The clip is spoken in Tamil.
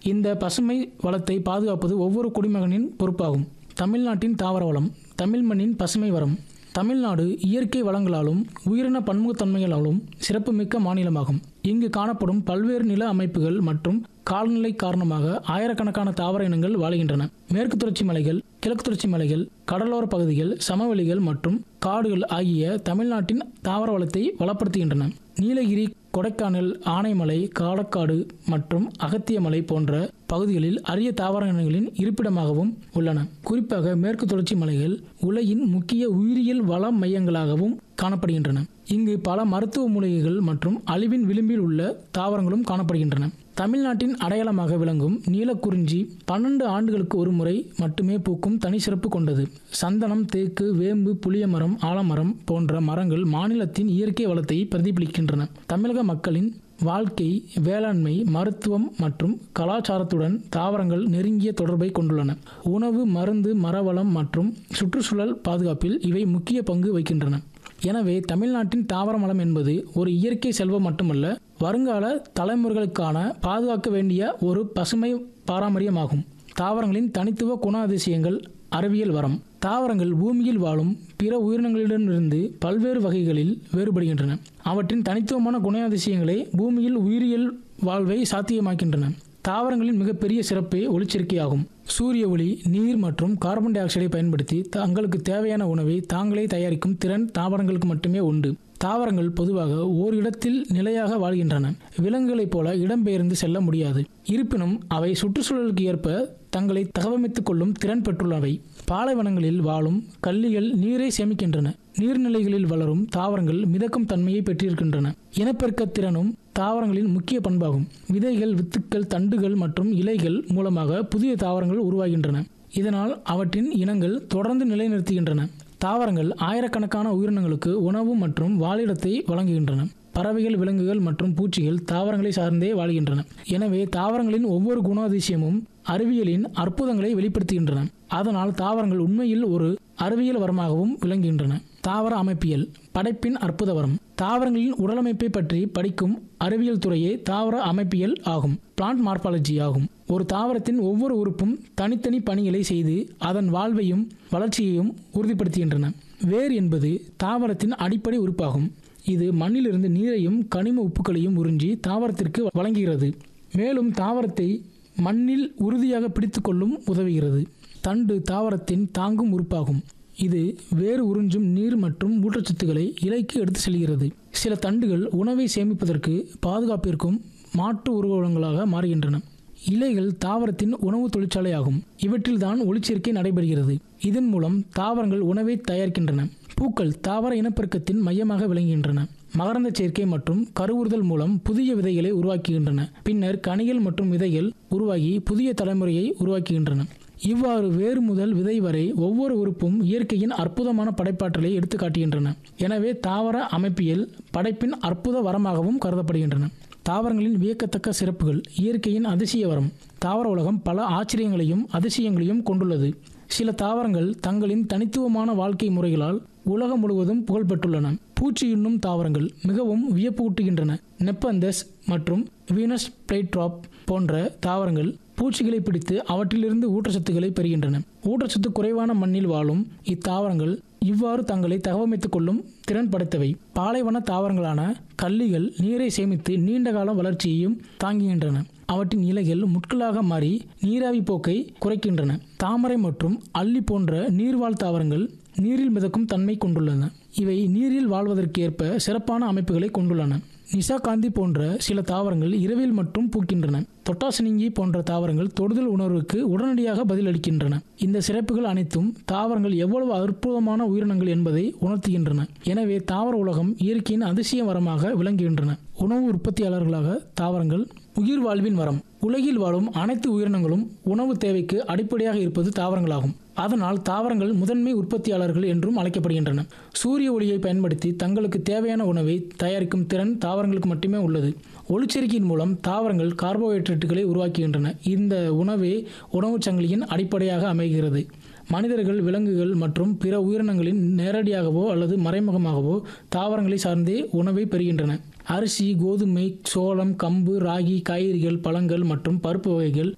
இந்த பசுமை வளத்தை பாதுகாப்பது ஒவ்வொரு குடிமகனின் பொறுப்பாகும் தமிழ்நாட்டின் தாவர வளம் தமிழ் மண்ணின் பசுமை வரம் தமிழ்நாடு இயற்கை வளங்களாலும் உயிரின பன்முகத்தன்மைகளாலும் சிறப்புமிக்க மாநிலமாகும் இங்கு காணப்படும் பல்வேறு நில அமைப்புகள் மற்றும் காலநிலை காரணமாக ஆயிரக்கணக்கான தாவர இனங்கள் வாழுகின்றன மேற்கு தொடர்ச்சி மலைகள் கிழக்கு தொடர்ச்சி மலைகள் கடலோர பகுதிகள் சமவெளிகள் மற்றும் காடுகள் ஆகிய தமிழ்நாட்டின் தாவர வளத்தை வளப்படுத்துகின்றன நீலகிரி கொடைக்கானல் ஆனைமலை காலக்காடு மற்றும் அகத்தியமலை போன்ற பகுதிகளில் அரிய தாவர இனங்களின் இருப்பிடமாகவும் உள்ளன குறிப்பாக மேற்கு தொடர்ச்சி மலைகள் உலகின் முக்கிய உயிரியல் வள மையங்களாகவும் காணப்படுகின்றன இங்கு பல மருத்துவ மூலிகைகள் மற்றும் அழிவின் விளிம்பில் உள்ள தாவரங்களும் காணப்படுகின்றன தமிழ்நாட்டின் அடையாளமாக விளங்கும் நீலக்குறிஞ்சி பன்னெண்டு ஆண்டுகளுக்கு ஒரு முறை மட்டுமே பூக்கும் தனி சிறப்பு கொண்டது சந்தனம் தேக்கு வேம்பு புளியமரம் ஆலமரம் போன்ற மரங்கள் மாநிலத்தின் இயற்கை வளத்தை பிரதிபலிக்கின்றன தமிழக மக்களின் வாழ்க்கை வேளாண்மை மருத்துவம் மற்றும் கலாச்சாரத்துடன் தாவரங்கள் நெருங்கிய தொடர்பை கொண்டுள்ளன உணவு மருந்து மரவளம் மற்றும் சுற்றுச்சூழல் பாதுகாப்பில் இவை முக்கிய பங்கு வகிக்கின்றன எனவே தமிழ்நாட்டின் தாவர வளம் என்பது ஒரு இயற்கை செல்வம் மட்டுமல்ல வருங்கால தலைமுறைகளுக்கான பாதுகாக்க வேண்டிய ஒரு பசுமை பாரம்பரியமாகும் தாவரங்களின் தனித்துவ குண அதிசயங்கள் அறிவியல் வரம் தாவரங்கள் பூமியில் வாழும் பிற உயிரினங்களிடமிருந்து பல்வேறு வகைகளில் வேறுபடுகின்றன அவற்றின் தனித்துவமான குணாதிசயங்களே பூமியில் உயிரியல் வாழ்வை சாத்தியமாக்கின்றன தாவரங்களின் மிகப்பெரிய சிறப்பே ஒளிச்சேர்க்கையாகும் சூரிய ஒளி நீர் மற்றும் கார்பன் டை ஆக்சைடை பயன்படுத்தி தங்களுக்கு தேவையான உணவை தாங்களே தயாரிக்கும் திறன் தாவரங்களுக்கு மட்டுமே உண்டு தாவரங்கள் பொதுவாக ஓர் இடத்தில் நிலையாக வாழ்கின்றன விலங்குகளைப் போல இடம்பெயர்ந்து செல்ல முடியாது இருப்பினும் அவை சுற்றுச்சூழலுக்கு ஏற்ப தங்களை தகவமைத்துக் கொள்ளும் திறன் பெற்றுள்ளவை பாலைவனங்களில் வாழும் கல்லிகள் நீரை சேமிக்கின்றன நீர்நிலைகளில் வளரும் தாவரங்கள் மிதக்கும் தன்மையை பெற்றிருக்கின்றன இனப்பெருக்க திறனும் தாவரங்களின் முக்கிய பண்பாகும் விதைகள் வித்துக்கள் தண்டுகள் மற்றும் இலைகள் மூலமாக புதிய தாவரங்கள் உருவாகின்றன இதனால் அவற்றின் இனங்கள் தொடர்ந்து நிலைநிறுத்துகின்றன தாவரங்கள் ஆயிரக்கணக்கான உயிரினங்களுக்கு உணவு மற்றும் வாழிடத்தை வழங்குகின்றன பறவைகள் விலங்குகள் மற்றும் பூச்சிகள் தாவரங்களை சார்ந்தே வாழ்கின்றன எனவே தாவரங்களின் ஒவ்வொரு குணாதிசயமும் அறிவியலின் அற்புதங்களை வெளிப்படுத்துகின்றன அதனால் தாவரங்கள் உண்மையில் ஒரு அறிவியல் வரமாகவும் விளங்குகின்றன தாவர அமைப்பியல் படைப்பின் அற்புத வரம் தாவரங்களின் உடலமைப்பை பற்றி படிக்கும் அறிவியல் துறையே தாவர அமைப்பியல் ஆகும் பிளான்ட் மார்பாலஜி ஆகும் ஒரு தாவரத்தின் ஒவ்வொரு உறுப்பும் தனித்தனி பணிகளை செய்து அதன் வாழ்வையும் வளர்ச்சியையும் உறுதிப்படுத்துகின்றன வேர் என்பது தாவரத்தின் அடிப்படை உறுப்பாகும் இது மண்ணிலிருந்து நீரையும் கனிம உப்புகளையும் உறிஞ்சி தாவரத்திற்கு வழங்குகிறது மேலும் தாவரத்தை மண்ணில் உறுதியாக பிடித்துக்கொள்ளும் உதவுகிறது தண்டு தாவரத்தின் தாங்கும் உறுப்பாகும் இது வேறு உறிஞ்சும் நீர் மற்றும் ஊட்டச்சத்துக்களை இலைக்கு எடுத்து செல்கிறது சில தண்டுகள் உணவை சேமிப்பதற்கு பாதுகாப்பிற்கும் மாற்று உருவகங்களாக மாறுகின்றன இலைகள் தாவரத்தின் உணவு தொழிற்சாலையாகும் இவற்றில்தான் ஒளிச்சேர்க்கை நடைபெறுகிறது இதன் மூலம் தாவரங்கள் உணவை தயாரிக்கின்றன பூக்கள் தாவர இனப்பெருக்கத்தின் மையமாக விளங்குகின்றன மகரந்த சேர்க்கை மற்றும் கருவுறுதல் மூலம் புதிய விதைகளை உருவாக்குகின்றன பின்னர் கனிகள் மற்றும் விதைகள் உருவாகி புதிய தலைமுறையை உருவாக்குகின்றன இவ்வாறு வேறு முதல் விதை வரை ஒவ்வொரு உறுப்பும் இயற்கையின் அற்புதமான படைப்பாற்றலை எடுத்து காட்டுகின்றன எனவே தாவர அமைப்பியல் படைப்பின் அற்புத வரமாகவும் கருதப்படுகின்றன தாவரங்களின் வியக்கத்தக்க சிறப்புகள் இயற்கையின் அதிசய வரம் தாவர உலகம் பல ஆச்சரியங்களையும் அதிசயங்களையும் கொண்டுள்ளது சில தாவரங்கள் தங்களின் தனித்துவமான வாழ்க்கை முறைகளால் உலகம் முழுவதும் புகழ்பெற்றுள்ளன பூச்சியுண்ணும் தாவரங்கள் மிகவும் வியப்பூட்டுகின்றன நெப்பந்தஸ் மற்றும் வீனஸ் பிளேட்ராப் போன்ற தாவரங்கள் பூச்சிகளை பிடித்து அவற்றிலிருந்து ஊட்டச்சத்துக்களை பெறுகின்றன ஊட்டச்சத்து குறைவான மண்ணில் வாழும் இத்தாவரங்கள் இவ்வாறு தங்களை தகவமைத்துக் கொள்ளும் திறன் படைத்தவை பாலைவன தாவரங்களான கள்ளிகள் நீரை சேமித்து நீண்ட கால வளர்ச்சியையும் தாங்குகின்றன அவற்றின் இலைகள் முட்களாக மாறி நீராவி போக்கை குறைக்கின்றன தாமரை மற்றும் அல்லி போன்ற நீர்வாழ் தாவரங்கள் நீரில் மிதக்கும் தன்மை கொண்டுள்ளன இவை நீரில் வாழ்வதற்கு ஏற்ப சிறப்பான அமைப்புகளை கொண்டுள்ளன நிசாகாந்தி போன்ற சில தாவரங்கள் இரவில் மட்டும் பூக்கின்றன தொட்டாசினிங்கி போன்ற தாவரங்கள் தொடுதல் உணர்வுக்கு உடனடியாக பதிலளிக்கின்றன இந்த சிறப்புகள் அனைத்தும் தாவரங்கள் எவ்வளவு அற்புதமான உயிரினங்கள் என்பதை உணர்த்துகின்றன எனவே தாவர உலகம் இயற்கையின் அதிசய வரமாக விளங்குகின்றன உணவு உற்பத்தியாளர்களாக தாவரங்கள் உயிர் வாழ்வின் வரம் உலகில் வாழும் அனைத்து உயிரினங்களும் உணவு தேவைக்கு அடிப்படையாக இருப்பது தாவரங்களாகும் அதனால் தாவரங்கள் முதன்மை உற்பத்தியாளர்கள் என்றும் அழைக்கப்படுகின்றன சூரிய ஒளியை பயன்படுத்தி தங்களுக்கு தேவையான உணவை தயாரிக்கும் திறன் தாவரங்களுக்கு மட்டுமே உள்ளது ஒளிச்சேர்க்கையின் மூலம் தாவரங்கள் கார்போஹைட்ரேட்டுகளை உருவாக்குகின்றன இந்த உணவே உணவுச் சங்கிலியின் அடிப்படையாக அமைகிறது மனிதர்கள் விலங்குகள் மற்றும் பிற உயிரினங்களின் நேரடியாகவோ அல்லது மறைமுகமாகவோ தாவரங்களை சார்ந்தே உணவை பெறுகின்றன அரிசி கோதுமை சோளம் கம்பு ராகி காய்கறிகள் பழங்கள் மற்றும் பருப்பு வகைகள்